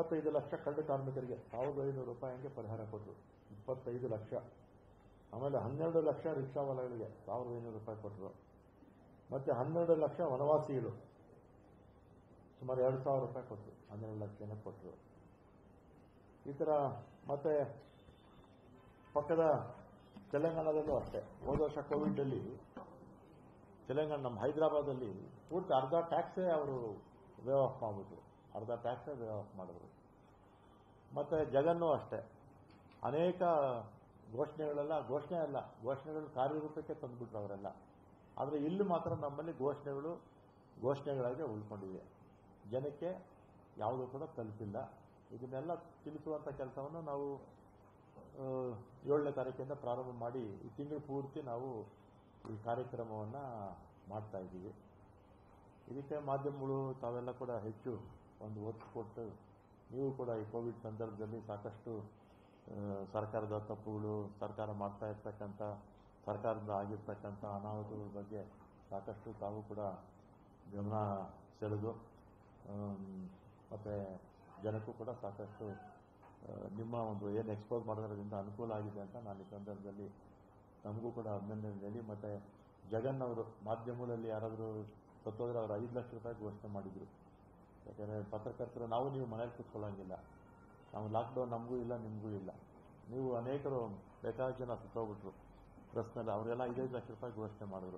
ಇಪ್ಪತ್ತೈದು ಲಕ್ಷ ಕಳ್ಳ ಕಾರ್ಮಿಕರಿಗೆ ಸಾವಿರದ ಐನೂರು ರೂಪಾಯಿ ಹಂಗೆ ಪರಿಹಾರ ಕೊಟ್ಟರು ಇಪ್ಪತ್ತೈದು ಲಕ್ಷ ಆಮೇಲೆ ಹನ್ನೆರಡು ಲಕ್ಷ ರಿಕ್ಷಾವಾಲಗಳಿಗೆ ಸಾವಿರದ ಐನೂರು ರೂಪಾಯಿ ಕೊಟ್ಟರು ಮತ್ತೆ ಹನ್ನೆರಡು ಲಕ್ಷ ವನವಾಸಿಗಳು ಸುಮಾರು ಎರಡು ಸಾವಿರ ರೂಪಾಯಿ ಕೊಟ್ಟರು ಹನ್ನೆರಡು ಲಕ್ಷ ಜನ ಕೊಟ್ಟರು ಈ ಥರ ಮತ್ತೆ ಪಕ್ಕದ ತೆಲಂಗಾಣದಲ್ಲೂ ಅಷ್ಟೇ ಹೋದ ವರ್ಷ ಕೋವಿಡಲ್ಲಿ ತೆಲಂಗಾಣ ನಮ್ಮ ಹೈದರಾಬಾದಲ್ಲಿ ಪೂರ್ತಿ ಅರ್ಧ ಟ್ಯಾಕ್ಸೇ ಅವರು ವೇ ಆಫ್ ಮಾಡಿಬಿಟ್ರು ಅರ್ಧ ಟ್ಯಾಕ್ಸೇ ವೇ ಆಫ್ ಮಾಡಿದ್ರು ಮತ್ತೆ ಜಗನ್ನೂ ಅಷ್ಟೇ ಅನೇಕ ಘೋಷಣೆಗಳೆಲ್ಲ ಘೋಷಣೆ ಅಲ್ಲ ಘೋಷಣೆಗಳು ಕಾರ್ಯರೂಪಕ್ಕೆ ತಂದುಬಿಟ್ರು ಅವರೆಲ್ಲ ಆದರೆ ಇಲ್ಲಿ ಮಾತ್ರ ನಮ್ಮಲ್ಲಿ ಘೋಷಣೆಗಳು ಘೋಷಣೆಗಳಾಗಿ ಉಳ್ಕೊಂಡಿವೆ ಜನಕ್ಕೆ ಯಾವುದೂ ಕೂಡ ತಲುಪಿಲ್ಲ ಇದನ್ನೆಲ್ಲ ತಿಳಿಸುವಂಥ ಕೆಲಸವನ್ನು ನಾವು ಆ, ಏಳನೇ ತಾರೀಕಿಂದ ಪ್ರಾರಂಭ ಮಾಡಿ ಈ ತಿಂಗಳು ಪೂರ್ತಿ ನಾವು ಈ ಕಾರ್ಯಕ್ರಮವನ್ನು ಮಾಡ್ತಾ ಇದ್ದೀವಿ ಇದಕ್ಕೆ ಮಾಧ್ಯಮಗಳು ತಾವೆಲ್ಲ ಕೂಡ ಹೆಚ್ಚು ಒಂದು ಒತ್ತು ಕೊಟ್ಟು ನೀವು ಕೂಡ ಈ ಕೋವಿಡ್ ಸಂದರ್ಭದಲ್ಲಿ ಸಾಕಷ್ಟು ಆ, ಸರ್ಕಾರದ ತಪ್ಪುಗಳು ಸರ್ಕಾರ ಮಾಡ್ತಾ ಇರ್ತಕ್ಕಂಥ ಸರ್ಕಾರದಿಂದ ಆಗಿರ್ತಕ್ಕಂಥ ಅನಾಹುತಗಳ ಬಗ್ಗೆ ಸಾಕಷ್ಟು ತಾವು ಕೂಡ ಗಮನ ಸೆಳೆದು ಆಮ್, ಮತ್ತೆ ಜನಕ್ಕೂ ಕೂಡ ಸಾಕಷ್ಟು ಆ, ನಿಮ್ಮ ಒಂದು ಏನು ಎಕ್ಸ್ಪೋಸ್ ಮಾಡೋದ್ರಿಂದ ಅನುಕೂಲ ಆಗಿದೆ ಅಂತ ನಾನು ಈ ಸಂದರ್ಭದಲ್ಲಿ ನಮಗೂ ಕೂಡ ಅಭಿನಂದನೆ ಹೇಳಿ ಮತ್ತೆ ಜಗನ್ ಅವರು ಮಾಧ್ಯಮಗಳಲ್ಲಿ ಯಾರಾದರೂ ಸತ್ತೋದ್ರೆ ಅವರು ಐದು ಲಕ್ಷ ರೂಪಾಯಿ ಘೋಷಣೆ ಮಾಡಿದ್ರು ಯಾಕಂದರೆ ಪತ್ರಕರ್ತರು ನಾವು ನೀವು ಮನೇಲಿ ಕೂತ್ಕೊಳ್ಳೋಂಗಿಲ್ಲ ನಾವು ಲಾಕ್ಡೌನ್ ನಮಗೂ ಇಲ್ಲ ನಿಮಗೂ ಇಲ್ಲ ನೀವು ಅನೇಕರು ಬೇಕಾದಷ್ಟು ಜನ ಸತ್ತೋಗ್ಬಿಟ್ರು ಪ್ರೆಸ್ನಲ್ಲಿ ಅವರೆಲ್ಲ ಐದೈದು ಲಕ್ಷ ರೂಪಾಯಿ ಘೋಷಣೆ ಮಾಡಿದ್ರು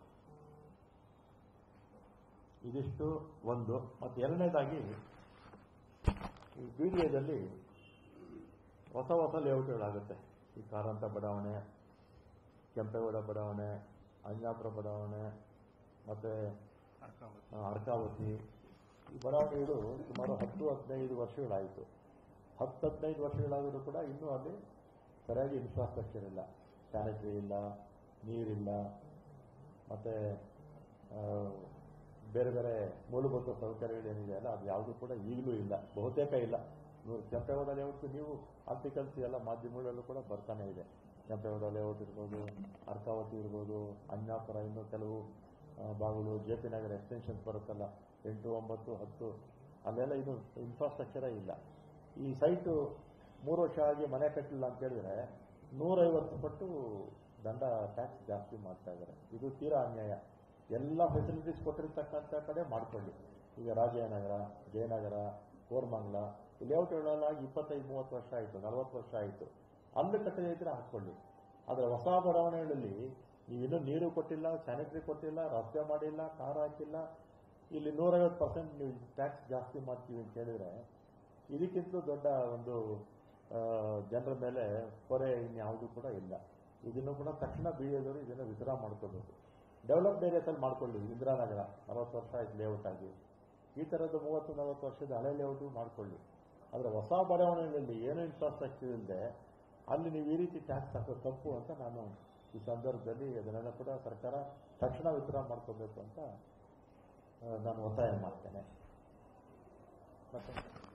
ಇದಿಷ್ಟು ಒಂದು ಮತ್ತು ಎರಡನೇದಾಗಿ ಈ ಬಿ ಡಿ ಎದಲ್ಲಿ ಹೊಸ ಹೊಸ ಲೇಔಟ್ಗಳಾಗುತ್ತೆ ಈ ಕಾರಂತ ಬಡಾವಣೆ ಕೆಂಪೇಗೌಡ ಬಡಾವಣೆ ಅಂಜಾಪುರ ಬಡಾವಣೆ ಮತ್ತೆ ಆ, ಅರ್ಕಾವತಿ ಈ ಬಡಾವಣೆಗಳು ಸುಮಾರು ಹತ್ತು ಹದಿನೈದು ವರ್ಷಗಳಾಯಿತು ಹತ್ತು ಹದಿನೈದು ವರ್ಷಗಳಾದರೂ ಕೂಡ ಇನ್ನೂ ಅಲ್ಲಿ ಸರಿಯಾಗಿ ಇನ್ಫ್ರಾಸ್ಟ್ರಕ್ಚರ್ ಇಲ್ಲ ಸ್ಯಾನಿಟರಿ ಇಲ್ಲ ನೀರಿಲ್ಲ ಮತ್ತೆ ಆ, ಬೇರೆ ಬೇರೆ ಮೂಲಭೂತ ಸೌಕರ್ಯಗಳೇನಿದೆ ಅಲ್ಲ ಅದು ಯಾವುದೂ ಕೂಡ ಈಗಲೂ ಇಲ್ಲ ಬಹುತೇಕ ಇಲ್ಲ ನೀವು ಕೆಂಪೇಗೌಡ ಲೇಔಟ್ ನೀವು ಆರ್ಟಿಕಲ್ಸ್ ಎಲ್ಲ ಮಾಧ್ಯಮಗಳಲ್ಲೂ ಕೂಡ ಬರ್ತಾನೆ ಇದೆ ಕೆಂಪೇಗೌಡ ಲೇಔಟ್ ಇರ್ಬೋದು ಅರ್ಕಾವತಿ ಇರ್ಬೋದು ಅಜ್ಞಾಪುರ ಇನ್ನೂ ಕೆಲವು ಆ, ಭಾಗಗಳು ಜೆ ಪಿ ನಗರ ಎಕ್ಸ್ಟೆನ್ಷನ್ಸ್ ಬರುತ್ತಲ್ಲ ಎಂಟು ಒಂಬತ್ತು ಹತ್ತು ಅಲ್ಲೆಲ್ಲ ಇದು ಇನ್ಫ್ರಾಸ್ಟ್ರಕ್ಚರೇ ಇಲ್ಲ ಈ ಸೈಟು ಮೂರು ವರ್ಷ ಆಗಿ ಮನೆ ಕಟ್ಟಲಿಲ್ಲ ಅಂತ ಹೇಳಿದ್ರೆ ನೂರೈವತ್ತು ಪಟ್ಟು ದಂಡ ಟ್ಯಾಕ್ಸ್ ಜಾಸ್ತಿ ಮಾಡ್ತಾ ಇದ್ದಾರೆ ಇದು ತೀರಾ ಅನ್ಯಾಯ ಎಲ್ಲ ಫೆಸಿಲಿಟೀಸ್ ಕೊಟ್ಟಿರ್ತಕ್ಕಂಥ ಕಡೆ ಮಾಡ್ಕೊಳ್ಳಿ ಈಗ ರಾಜಯ್ಯನಗರ ಜಯನಗರ ಕೋರ್ಮಂಗ್ಲ ಈ ಲೇಔಟ್ಗಳೆಲ್ಲ ಇಪ್ಪತ್ತೈದು ಮೂವತ್ತು ವರ್ಷ ಆಯಿತು ನಲವತ್ತು ವರ್ಷ ಆಯಿತು ಅಲ್ಲಿ ಕಟ್ಟದೆ ಇದ್ರೆ ಹಾಕ್ಕೊಳ್ಳಿ ಆದರೆ ಹೊಸ ಬಡಾವಣೆಗಳಲ್ಲಿ ನೀವಿನ್ನೂ ನೀರು ಕೊಟ್ಟಿಲ್ಲ ಸ್ಯಾನಿಟರಿ ಕೊಟ್ಟಿಲ್ಲ ರಸ್ತೆ ಮಾಡಿಲ್ಲ ಕಾರ್ ಹಾಕಿಲ್ಲ ಇಲ್ಲಿ ನೂರೈವತ್ತು ಪರ್ಸೆಂಟ್ ನೀವು ಟ್ಯಾಕ್ಸ್ ಜಾಸ್ತಿ ಮಾಡ್ತೀವಿ ಅಂತ ಹೇಳಿದ್ರೆ ಇದಕ್ಕಿಂತ ದೊಡ್ಡ ಒಂದು ಆ, ಜನರ ಮೇಲೆ ಹೊರೆ ಇನ್ಯಾವುದೂ ಕೂಡ ಇಲ್ಲ ಇದನ್ನು ಕೂಡ ತಕ್ಷಣ ಬೀಳೋದವರು ಇದನ್ನು ವಿತ್ಡ್ರಾ ಮಾಡ್ಕೋಬೇಕು ಡೆವಲಪ್ಡ್ ಏರಿಯಾಸಲ್ಲಿ ಮಾಡ್ಕೊಳ್ಳಿ ಇಂದಿರಾನಗರ ನಲವತ್ತು ವರ್ಷ ಆಯ್ತು ಲೇಔಟ್ ಆಗಿ ಈ ಥರದ್ದು ಮೂವತ್ತು ನಲವತ್ತು ವರ್ಷದ ಹಳೆ ಲೇಔಟ್ ಮಾಡ್ಕೊಳ್ಳಿ ಆದರೆ ಹೊಸ ಬಡಾವಣೆಗಳಲ್ಲಿ ಏನು ಇನ್ಫ್ರಾಸ್ಟ್ರಕ್ಚರ್ ಇಲ್ಲದೆ ಅಲ್ಲಿ ನೀವು ಈ ರೀತಿ ಟ್ಯಾಕ್ಸ್ ಹಾಕೋದು ತಪ್ಪು ಅಂತ ನಾನು ಈ ಸಂದರ್ಭದಲ್ಲಿ ಅದನ್ನೆಲ್ಲ ಕೂಡ ಸರ್ಕಾರ ತಕ್ಷಣ ವಿತ್ಡ್ರಾ ಮಾಡ್ಕೋಬೇಕು ಅಂತ ಆ, ನಾನು ಒತ್ತಾಯ ಮಾಡ್ತೇನೆ ಮತ್ತೆ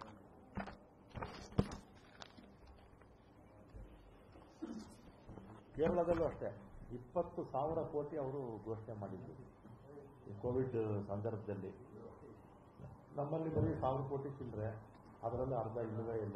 ಕೇರಳದಲ್ಲೂ ಅಷ್ಟೇ ಇಪ್ಪತ್ತು ಸಾವಿರ ಕೋಟಿ ಅವರು ಘೋಷಣೆ ಮಾಡಿದ್ರು ಈ ಕೋವಿಡ್ ಸಂದರ್ಭದಲ್ಲಿ ನಮ್ಮಲ್ಲಿ ಬರೀ ಸಾವಿರ ಕೋಟಿ ಚಿಲ್ಲರೆ ಅದರಲ್ಲಿ ಅರ್ಧ ಇಲ್ಲವೇ ಇಲ್ಲ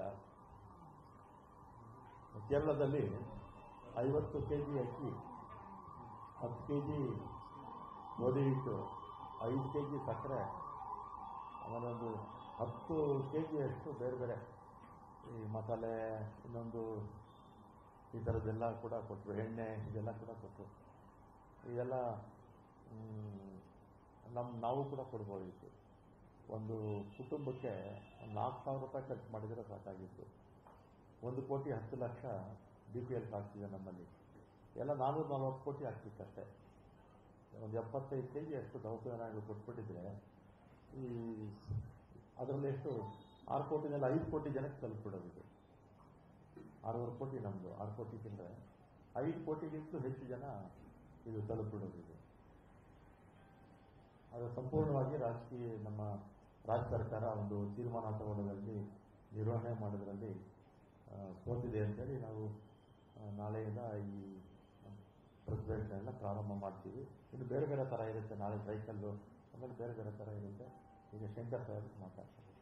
ಕೇರಳದಲ್ಲಿ ಐವತ್ತು ಕೆ ಜಿ ಅಕ್ಕಿ ಹತ್ತು ಕೆ ಜಿ ಗೋಧಿ ಹಿಟ್ಟು ಐದು ಕೆ ಜಿ ಸಕ್ಕರೆ ಆಮೇಲೆ ಒಂದು ಹತ್ತು ಕೆ ಜಿಯಷ್ಟು ಬೇರೆ ಬೇರೆ ಈ ಮಸಾಲೆ ಇನ್ನೊಂದು ಈ ಥರದ್ದೆಲ್ಲ ಕೂಡ ಕೊಟ್ಟರು ಎಣ್ಣೆ ಇದೆಲ್ಲ ಕೂಡ ಕೊಟ್ಟರು ಇದೆಲ್ಲ ನಮ್ಮ ನಾವು ಕೂಡ ಕೊಡ್ಬೋದಿತ್ತು ಒಂದು ಕುಟುಂಬಕ್ಕೆ ಒಂದು ನಾಲ್ಕು ಸಾವಿರ ರೂಪಾಯಿ ಖರ್ಚು ಮಾಡಿದರೆ ಸಾಕಾಗಿತ್ತು ಒಂದು ಕೋಟಿ ಹತ್ತು ಲಕ್ಷ ಬಿ ಪಿ ಎಲ್ ಆಗ್ತಿದೆ ನಮ್ಮಲ್ಲಿ ಎಲ್ಲ ನಾನ್ನೂರ ನಲ್ವತ್ತು ಕೋಟಿ ಆಗ್ತಿತ್ತಷ್ಟೇ ಒಂದು ಎಪ್ಪತ್ತೈದು ಕೆ ಜಿ ಅಷ್ಟು ದವಸಾನ ಕೊಟ್ಬಿಟ್ಟಿದ್ರೆ ಈ ಅದರಲ್ಲಿ ಎಷ್ಟು ಆರು ಕೋಟಿನಲ್ಲಿ ಐದು ಕೋಟಿ ಜನಕ್ಕೆ ತಲುಪಿಬಿಡೋದಿದೆ ಆರೂವರೆ ಕೋಟಿ ನಮ್ಮದು ಆರು ಕೋಟಿ ತಿಂದರೆ ಐದು ಕೋಟಿಗಿಂತಲೂ ಹೆಚ್ಚು ಜನ ಇದು ತಲುಪಿಬಿಡೋದಿದೆ ಅದು ಸಂಪೂರ್ಣವಾಗಿ ರಾಜಕೀಯ ನಮ್ಮ ರಾಜ್ಯ ಸರ್ಕಾರ ಒಂದು ತೀರ್ಮಾನ ತಗೊಳ್ಳೋದ್ರಲ್ಲಿ ನಿರ್ವಹಣೆ ಮಾಡೋದ್ರಲ್ಲಿ ಆ, ಸೋತಿದೆ ಅಂತೇಳಿ ನಾವು ಆ, ನಾಳೆಯಿಂದ ಈ ಪ್ರತಿಭಟನೆಯನ್ನ ಪ್ರಾರಂಭ ಮಾಡ್ತೀವಿ ಇನ್ನು ಬೇರೆ ಬೇರೆ ಥರ ಇರುತ್ತೆ ನಾಳೆ ಸೈಕಲ್ಲು ಆಮೇಲೆ ಬೇರೆ ಬೇರೆ ಥರ ಇರುತ್ತೆ ಈಗ ಶಂಕರ್ ಸಾಹೇಬ್ ಮಾತಾಡ್ತಾರೆ